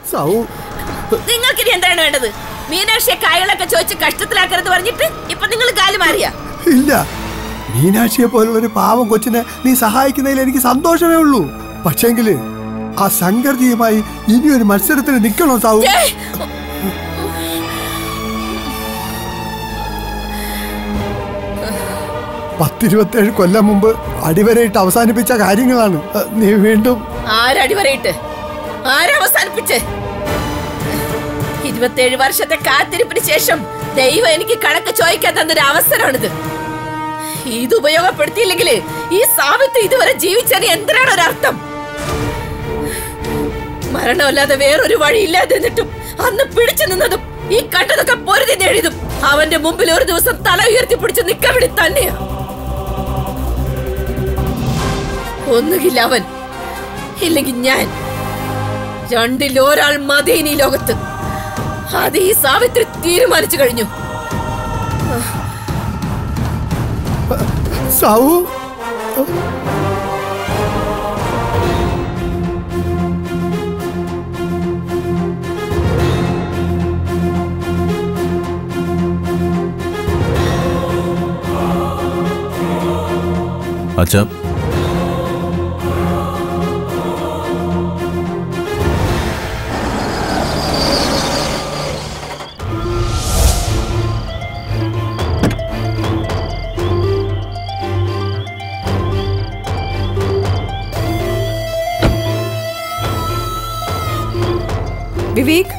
സൗ നിങ്ങൾക്ക് ഇനി എന്താണ് വേണ്ടത് മീനാക്ഷിയെ കായകളൊക്കെ ചോദിച്ച് കഷ്ടത്തിലാക്കരുത് പറഞ്ഞിട്ട് ഇപ്പൊ നിങ്ങൾ കാല് മാറിയാ ഇല്ല മീനാക്ഷിയെ പോലുള്ള ഒരു പാവം കൊച്ചിനെ നീ സഹായിക്കുന്നതിൽ എനിക്ക് സന്തോഷമേ ഉള്ളൂ പക്ഷേങ്കില് ആ ശങ്കർജിയുമായി ഇനിയൊരു മത്സരത്തിന് നിൽക്കണോ സാവു ഏയ്! പത്തിരുപത്തേഴ് കൊല്ലം മുമ്പ് അടിവരയിട്ട് അവസാനിപ്പിച്ച കാര്യങ്ങളാണ് അഹ് നീ വീണ്ടും ആരടി പറയിട്ട് ആരവസാനിപ്പിച്ച് ഇരുപത്തേഴ് വർഷത്തെ കാത്തിരിപ്പിന് ശേഷം ദൈവം എനിക്ക് കണക്ക് ചോദിക്കാൻ തന്നൊരു അവസരമാണിത് ഇത് ഉപയോഗപ്പെടുത്തിയില്ലെങ്കിൽ ഈ സാവിത്രി ഇതുവരെ ജീവിച്ചതിന് എന്തിനാണ് ഒരർത്ഥം മരണമല്ലാതെ വേറൊരു വഴി ഇല്ലാതിരുന്നിട്ടും അന്ന് പിടിച്ചു നിന്നതും ഈ കണ്ടതൊക്കെ പൊരുതി നേടിയതും അവന്റെ മുമ്പിൽ ഒരു ദിവസം തല ഉയർത്തി പിടിച്ച് നിക്കാൻ വേണ്ടി തന്നെയാ ഒന്നുകിൽ അവൻ ഇല്ലെങ്കിൽ ഞാൻ രണ്ടിൽ ഒരാൾ മതി ഇനി ഈ ലോകത്ത് അത് ഈ സാവിത്രി തീരുമാനിച്ചു കഴിഞ്ഞു സാവു അച്ഛാ വിവേക്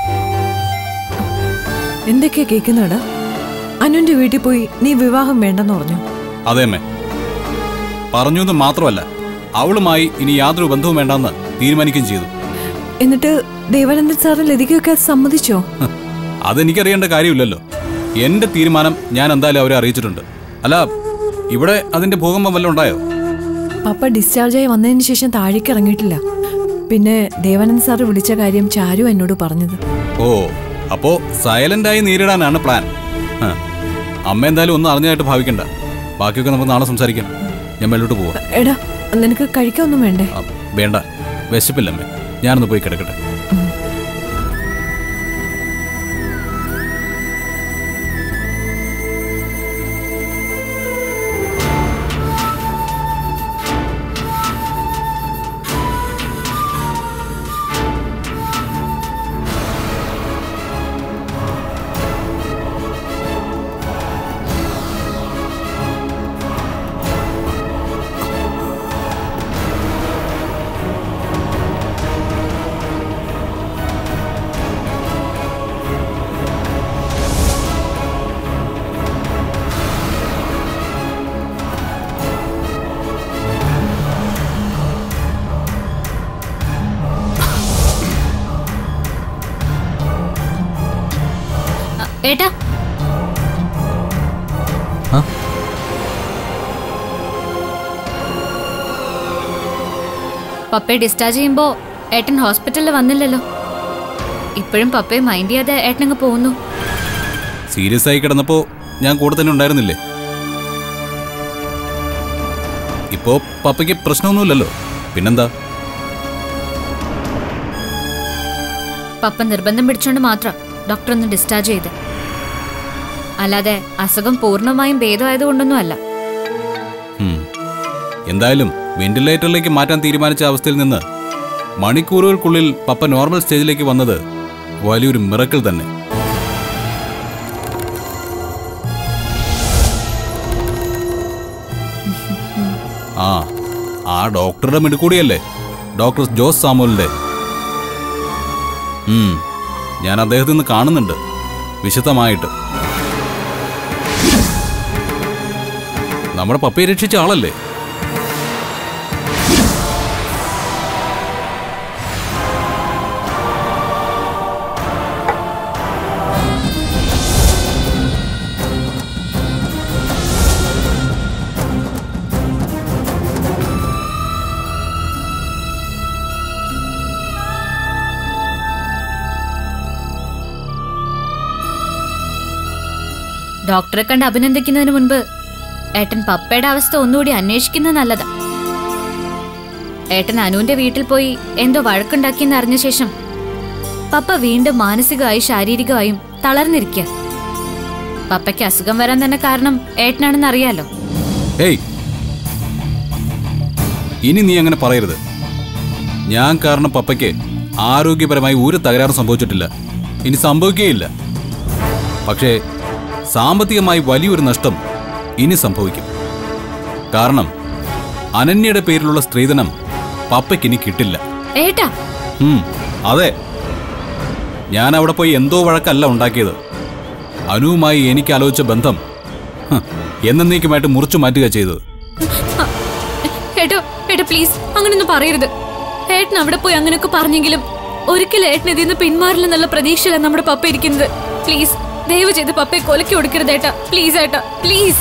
എന്തൊക്കെയാ കേൾക്കുന്നടാ അനുന്റെ വീട്ടിൽ പോയി നീ വിവാഹം വേണ്ടെന്ന് പറഞ്ഞു അതെ അമ്മേ പറഞ്ഞു എന്ന് മാത്രമല്ല അവളുമായി ഇനി യാതൊരു ബന്ധവും വേണ്ടെന്ന് തീരുമാനിക്കുകയും ചെയ്തു എന്നിട്ട് ദേവാനന്ദൻ സാറും ലതികയൊക്കെ അത് സമ്മതിച്ചോ ഹ്, അതെനിക്കറിയേണ്ട കാര്യമില്ലല്ലോ എന്റെ തീരുമാനം ഞാൻ എന്തായാലും അവരെ അറിയിച്ചിട്ടുണ്ട് അല്ല ഇവിടെ അതിന്റെ ഭൂകമ്പം വല്ലതും ഉണ്ടായോ പപ്പ ഡിസ്ചാർജായി വന്നതിന് ശേഷം താഴേക്ക് ഇറങ്ങിയിട്ടില്ല പിന്നെ ദേവാനന്ദ സാറ് വിളിച്ച കാര്യം ചാരു എന്നോട് പറഞ്ഞത് ഓ അപ്പോ സൈലന്റായി നേരിടാനാണ് പ്ലാൻ ഹ, അമ്മ എന്തായാലും ഒന്നും അറിഞ്ഞതായിട്ട് ഭാവിക്കണ്ട ബാക്കിയൊക്കെ നമുക്ക് നാളെ സംസാരിക്കാം ഞാൻ മേലോട്ട് പോവാം എടാ നിനക്ക് കഴിക്കാനൊന്നും വേണ്ടേ ആ, വേണ്ട വിശപ്പില്ല അമ്മേ ഞാനൊന്ന് പോയി കിടക്കട്ടെ ഏട്ടാ ആ? പപ്പയെ ഡിസ്ചാർജ് ചെയ്യുമ്പോ ഏട്ടൻ ഹോസ്പിറ്റലിൽ വന്നില്ലല്ലോ ഇപ്പോഴും പപ്പയെ മൈൻഡ് ചെയ്യാതെ ഏട്ടനങ്ങ് പോകുന്നു സീരിയസ് ആയി കിടന്നപ്പോ ഞാൻ കൂടെ തന്നെ ഉണ്ടായിരുന്നില്ലേ ഇപ്പോ പപ്പയ്ക്ക് പ്രശ്നമൊന്നുമില്ലല്ലോ പിന്നെന്താ പപ്പ നിർബന്ധം പിടിച്ചോണ്ട് മാത്രം ഡോക്ടർ ഒന്ന് ഡിസ്ചാർജ് ചെയ്ത് അല്ലാതെ അസുഖം പൂർണ്ണമായും ഭേദമായതുകൊണ്ടൊന്നും അല്ല ഉം. എന്തായാലും വെന്റിലേറ്ററിലേക്ക് മാറ്റാൻ തീരുമാനിച്ച അവസ്ഥയിൽ നിന്ന് മണിക്കൂറുകൾക്കുള്ളിൽ പപ്പ നോർമൽ സ്റ്റേജിലേക്ക് വന്നത് വലിയൊരു മിറക്കിൾ തന്നെ ആ ആ ഡോക്ടറുടെ മിടുക്കൂടിയല്ലേ ഡോക്ടർ ജോസ് സാമുവലിന്റെ ഉം, ഞാൻ അദ്ദേഹത്തിൽ നിന്ന് കാണുന്നുണ്ട് വിശദമായിട്ട് നമ്മുടെ പപ്പയെ രക്ഷിച്ച ആളല്ലേ ഡോക്ടറെ കണ്ട് അഭിനന്ദിക്കുന്നതിന് മുൻപ് ഏട്ടൻ പപ്പയുടെ അവസ്ഥ ഒന്നുകൂടി അന്വേഷിക്കുന്നത് നല്ലതാ ഏട്ടൻ അനുവിന്റെ വീട്ടിൽ പോയി എന്തോ വഴക്കുണ്ടാക്കിയെന്ന് അറിഞ്ഞ ശേഷം പപ്പ വീണ്ടും മാനസികമായും ശാരീരികമായും തളർന്നിരിക്കുക പപ്പയ്ക്ക് അസുഖം വരാൻ തന്നെ കാരണം ഏട്ടനാണെന്ന് അറിയാലോ ഏയ് ഇനി നീ അങ്ങനെ പറയരുത് ഞാൻ കാരണം പപ്പയ്ക്ക് ആരോഗ്യപരമായി ഒരു തകരാറും സംഭവിച്ചിട്ടില്ല ഇനി സംഭവിക്കുകയില്ല പക്ഷേ സാമ്പത്തികമായി വലിയൊരു നഷ്ടം ഇനി സംഭവിക്കും കാരണം അനന്യയുടെ പേരിലുള്ള സ്ത്രീധനം പപ്പയ്ക്ക് ഇനി കിട്ടില്ല ഏട്ടാ ഉം, അതെ ഞാൻ അവിടെ പോയി എന്തോ വഴക്കല്ല ഉണ്ടാക്കിയത് അനുവുമായി എനിക്ക് ആലോചിച്ച ബന്ധം ഹ്, എന്നേക്കുമായിട്ട് മുറിച്ചു മാറ്റുക ചെയ്തത് ഏട്ടോ ഏട്ടാ പ്ലീസ് അങ്ങനെയൊന്നും പറയരുത് ഏട്ടൻ അവിടെ പോയി അങ്ങനെയൊക്കെ പറഞ്ഞെങ്കിലും ഒരിക്കലും ഏട്ടൻ ഇതിൽ നിന്ന് പിന്മാറില്ലെന്നുള്ള പ്രതീക്ഷയിലാണ് നമ്മുടെ പപ്പ ഇരിക്കുന്നത് പ്ലീസ് ദയവ് ചെയ്ത് പപ്പയെ കൊലക്കി കൊടുക്കരുത് ഏട്ടാ പ്ലീസ് ഏട്ടാ പ്ലീസ്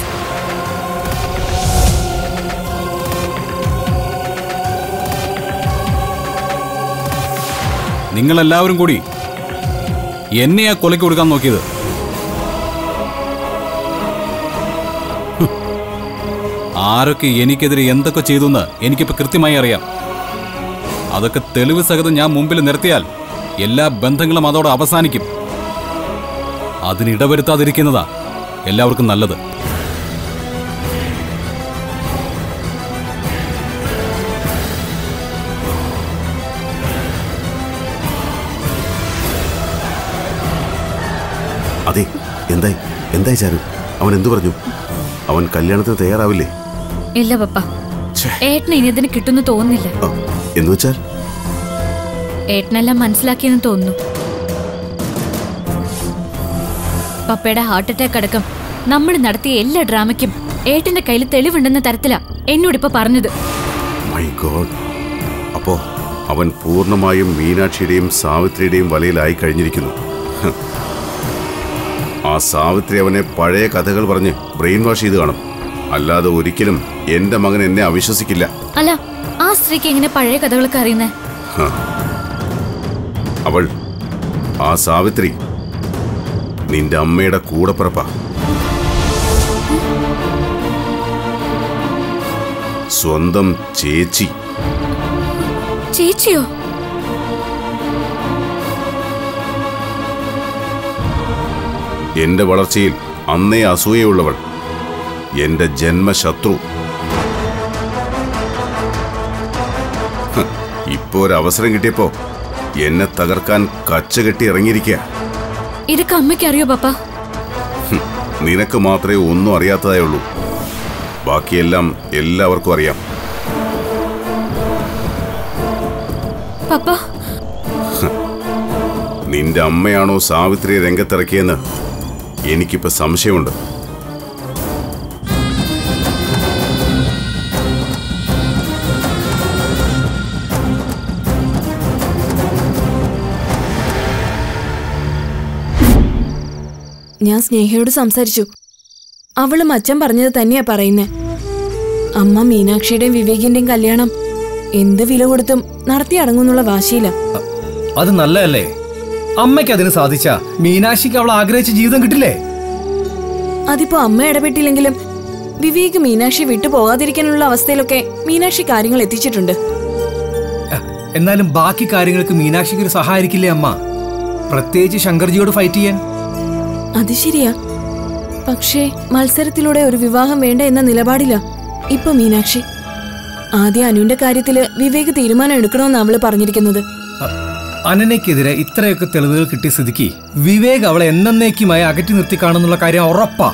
നിങ്ങളെല്ലാവരും കൂടി എന്നെയാ കൊലയ്ക്ക് കൊടുക്കാൻ നോക്കിയത് ഹ്. ആരൊക്കെ എനിക്കെതിരെ എന്തൊക്കെ ചെയ്തു എന്ന് എനിക്കിപ്പോ കൃത്യമായി അറിയാം അതൊക്കെ തെളിവ് സഹിതം ഞാൻ മുമ്പിൽ നിർത്തിയാൽ എല്ലാ ബന്ധങ്ങളും അതോടെ അവസാനിക്കും അതിനിടവരുത്താതിരിക്കുന്നതാ എല്ലാവർക്കും നല്ലത് അതെ എന്തായി എന്തായി ചാരു അവൻ എന്തു പറഞ്ഞു അവൻ കല്യാണത്തിന് തയ്യാറാവില്ലേ ഇല്ല പപ്പ ഏട്ടന് ഇനി ഇതിന് കിട്ടുന്നു തോന്നുന്നില്ല ആ, എന്ന് വെച്ചാൽ ഏട്ടനെല്ലാം മനസ്സിലാക്കിയെന്ന് തോന്നുന്നു പപ്പയുടെ ഹാർട്ട് അറ്റാക്ക് അടക്കം നമ്മൾ നടത്തിയ എല്ലാ ഡ്രാമയ്ക്കും ഏട്ടന്റെ കയ്യിൽ തെളിവുണ്ടെന്ന തരത്തിലാ എന്നോടിപ്പോ പറഞ്ഞത് മൈ ഗോഡ് അപ്പോ അവൻ പൂർണ്ണമായും മീനാക്ഷിയുടെയും സാവിത്രിയുടെയും വലയിലായി കഴിഞ്ഞിരിക്കുന്നു ഹ്. ആ സാവിത്രി അവനെ പഴയ കഥകൾ പറഞ്ഞ് ബ്രെയിൻ വാഷ് ചെയ്ത് കാണും അല്ലാതെ ഒരിക്കലും എന്റെ മകൻ എന്നെ അവിശ്വസിക്കില്ല അല്ല ആ സ്ത്രീക്ക് എങ്ങനെ പഴയ കഥകളൊക്കെ അറിയുന്നേ ഹ. അവൾ ആ സാവിത്രി നിന്റെ അമ്മയുടെ കൂടപ്പിറപ്പ സ്വന്തം ചേച്ചി ചേച്ചിയോ എന്റെ വളർച്ചയിൽ അന്നേ അസൂയയുള്ളവൾ എന്റെ ജന്മശത്രു ഹ്, ഇപ്പോ ഒരു അവസരം കിട്ടിയപ്പോ എന്നെ തകർക്കാൻ കച്ചകെട്ടി ഇറങ്ങിയിരിക്കുക ഇതൊക്കെ അമ്മയ്ക്ക് അറിയോ പപ്പ നിനക്ക് മാത്രമേ ഒന്നും അറിയാത്തതായുള്ളൂ ബാക്കിയെല്ലാം എല്ലാവർക്കും അറിയാം പപ്പ നിന്റെ അമ്മയാണോ സാവിത്രിയെ രംഗത്തിറക്കിയെന്ന് എനിക്കിപ്പോ സംശയമുണ്ട് ഞാൻ സ്നേഹയോട് സംസാരിച്ചു അവളും അച്ഛൻ പറഞ്ഞത് തന്നെയാ പറയുന്നേ അമ്മ മീനാക്ഷിയുടെയും വിവേകിന്റെയും കല്യാണം എന്ത് വില കൊടുത്തും നടത്തി അടങ്ങുന്നുള്ള വാശിയില്ല അത് നല്ലതല്ലേ അമ്മയ്ക്ക് അതിന് സാധിച്ച മീനാക്ഷിക്ക് അവൾ ആഗ്രഹിച്ച ജീവിതം കിട്ടില്ലേ അതിപ്പോ അമ്മ ഇടപെട്ടില്ലെങ്കിലും വിവേക് മീനാക്ഷി വിട്ടു പോകാതിരിക്കാനുള്ള അവസ്ഥയിലൊക്കെ മീനാക്ഷി കാര്യങ്ങൾ എത്തിച്ചിട്ടുണ്ട് അഹ്, എന്നാലും ബാക്കി കാര്യങ്ങൾക്ക് മീനാക്ഷിക്ക് ഒരു സഹായിരിക്കില്ലേ അമ്മ പ്രത്യേകിച്ച് ശങ്കർജിയോട് ഫൈറ്റ് ചെയ്യാൻ അത് ശരിയാ പക്ഷേ മത്സരത്തിലൂടെ ഒരു വിവാഹം വേണ്ട എന്ന നിലപാടില്ല ഇപ്പൊ മീനാക്ഷി ആദ്യം അനുവിന്റെ കാര്യത്തില് വിവേക് തീരുമാനം എടുക്കണമെന്ന് അവള് പറഞ്ഞിരിക്കുന്നത് അ- അനനയ്ക്കെതിരെ ഇത്രയൊക്കെ തെളിവുകൾ കിട്ടിയ സ്ഥിതിക്ക് വിവേക് അവളെ എന്നേക്കുമായി അകറ്റി നിർത്തി കാണുന്നുള്ള കാര്യം ഉറപ്പാ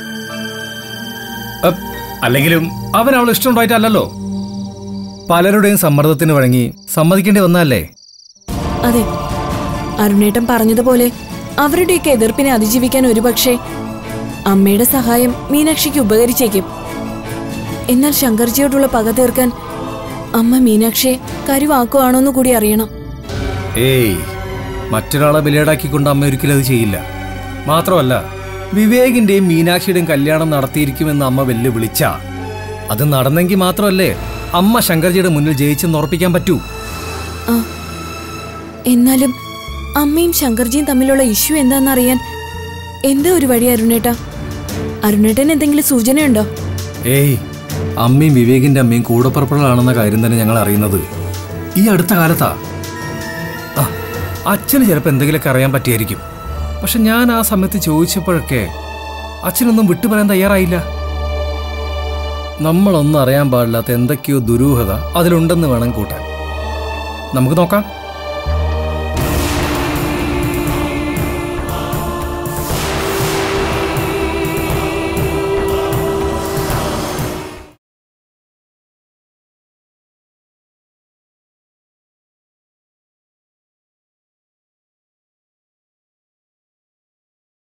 അ, അല്ലെങ്കിലും അവൻ അവൾ ഇഷ്ടമുണ്ടായിട്ടല്ലല്ലോ പലരുടെയും സമ്മർദ്ദത്തിന് വഴങ്ങി സമ്മതിക്കേണ്ടി വന്നല്ലേ അതെ അരുണേട്ടൻ പറഞ്ഞതുപോലെ അവരുടെയൊക്കെ എതിർപ്പിനെ അതിജീവിക്കാൻ ഒരുപക്ഷെ അമ്മയുടെ സഹായം മീനാക്ഷിക്ക് ഉപകരിച്ചേക്കും എന്നാൽ ശങ്കർജിയോടുള്ള പക തീർക്കാൻ അമ്മ മീനാക്ഷിയെ കരുവാക്കുവാണോന്ന് കൂടി അറിയണം ഏയ് മറ്റൊരാളെ ബലിയാടാക്കിക്കൊണ്ട് അമ്മ ഒരിക്കലും അത് ചെയ്യില്ല മാത്രമല്ല വിവേകിന്റെയും മീനാക്ഷിയുടെയും കല്യാണം നടത്തിയിരിക്കുമെന്ന് അമ്മ വെല്ലുവിളിച്ച അത് നടന്നെങ്കിൽ മാത്രമല്ലേ അമ്മ ശങ്കർജിയുടെ മുന്നിൽ ജയിച്ചെന്ന് ഉറപ്പിക്കാൻ പറ്റൂ ആ എന്നാലും അമ്മയും ശങ്കർജിയും തമ്മിലുള്ള ഇഷ്യൂ എന്താണെന്നറിയാൻ എന്താ ഒരു വഴി അരുണേട്ടാ അരുണേട്ടൻ എന്തെങ്കിലും സൂചനയുണ്ടോ ഏയ് അമ്മയും വിവേകിന്റെ അമ്മയും കൂടപ്പുറപ്പുകളാണെന്ന കാര്യം തന്നെ ഞങ്ങൾ അറിയുന്നത് ഈ അടുത്ത കാലത്താ ആ അച്ഛന് ചിലപ്പോൾ എന്തെങ്കിലുമൊക്കെ അറിയാൻ പറ്റിയായിരിക്കും പക്ഷെ ഞാൻ ആ സമയത്ത് ചോദിച്ചപ്പോഴൊക്കെ അച്ഛനൊന്നും വിട്ടുപറയാൻ തയ്യാറായില്ല നമ്മളൊന്നും അറിയാൻ പാടില്ലാത്ത എന്തൊക്കെയോ ദുരൂഹത അതിലുണ്ടെന്ന് വേണം കൂട്ടാൻ നമുക്ക് നോക്കാം